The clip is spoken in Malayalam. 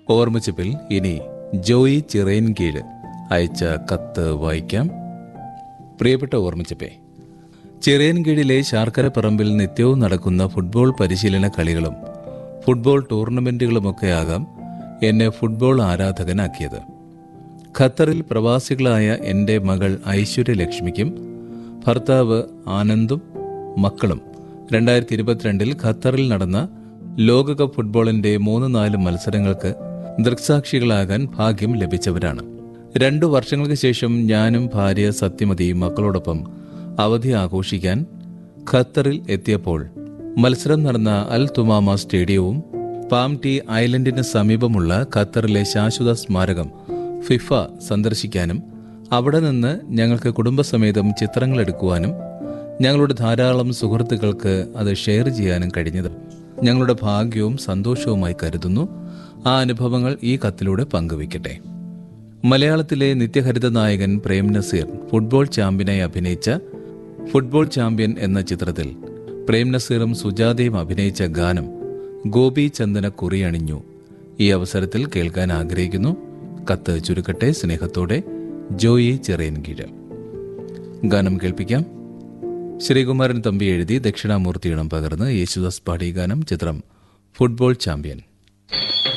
ഓർമ്മിച്ചപ്പിൽ ഇനി ജോയി ചിറയൻകീഴ് അയച്ച കത്ത് വായിക്കാം പ്രിയപ്പെട്ട ഓർമ്മിച്ചപ്പേ ചിറയൻകീഴിലെ ശാർക്കര പറമ്പിൽ നിത്യവും നടക്കുന്ന ഫുട്ബോൾ പരിശീലന കളികളും ഫുട്ബോൾ ടൂർണമെന്റുകളുമൊക്കെ ആകാം എന്നെ ഫുട്ബോൾ ആരാധകനാക്കിയത് ഖത്തറിൽ പ്രവാസികളായ എൻ്റെ മകൾ ഐശ്വര്യലക്ഷ്മിക്കും ഭർത്താവ് ആനന്ദും മക്കളും രണ്ടായിരത്തി ഇരുപത്തിരണ്ടിൽ ഖത്തറിൽ നടന്ന ലോകകപ്പ് ഫുട്ബോളിന്റെ മൂന്ന് നാല് മത്സരങ്ങൾക്ക് ദൃക്സാക്ഷികളാകാൻ ഭാഗ്യം ലഭിച്ചവരാണ് രണ്ടു വർഷങ്ങൾക്ക് ശേഷം ഞാനും ഭാര്യ സത്യമതിയും മക്കളോടൊപ്പം അവധി ആഘോഷിക്കാൻ ഖത്തറിൽ എത്തിയപ്പോൾ മത്സരം നടന്ന അൽ തുമാമ സ്റ്റേഡിയവും പാം ടി ഐലൻഡിന് സമീപമുള്ള ഖത്തറിലെ ശാശ്വത സ്മാരകം ഫിഫ സന്ദർശിക്കാനും അവിടെ നിന്ന് ഞങ്ങൾക്ക് കുടുംബസമേതം ചിത്രങ്ങൾ എടുക്കുവാനും ഞങ്ങളുടെ ധാരാളം സുഹൃത്തുക്കൾക്ക് അത് ഷെയർ ചെയ്യാനും കഴിഞ്ഞത് ഞങ്ങളുടെ ഭാഗ്യവും സന്തോഷവുമായി കരുതുന്നു ആ അനുഭവങ്ങൾ ഈ കത്തിലൂടെ പങ്കുവയ്ക്കട്ടെ മലയാളത്തിലെ നിത്യഹരിത നായകൻ പ്രേം നസീർ ഫുട്ബോൾ ചാമ്പ്യനായി അഭിനയിച്ച ഫുട്ബോൾ ചാമ്പ്യൻ എന്ന ചിത്രത്തിൽ പ്രേം നസീറും സുജാതയും അഭിനയിച്ച ഗാനം ഗോപി ചന്ദന കുറിയണിഞ്ഞു ഈ അവസരത്തിൽ കേൾക്കാൻ ആഗ്രഹിക്കുന്നു കത്ത് ചുരുക്കട്ടെ സ്നേഹത്തോടെ ജോയി ചെറിയൻകീഴ് ഗാനം കേൾപ്പിക്കാം ശ്രീകുമാരൻ തമ്പി എഴുതി ദക്ഷിണാമൂർത്തിയിടം പകർന്ന് യേശുദാസ് പാടി ഗാനം ചിത്രം ഫുട്ബോൾ ചാമ്പ്യൻ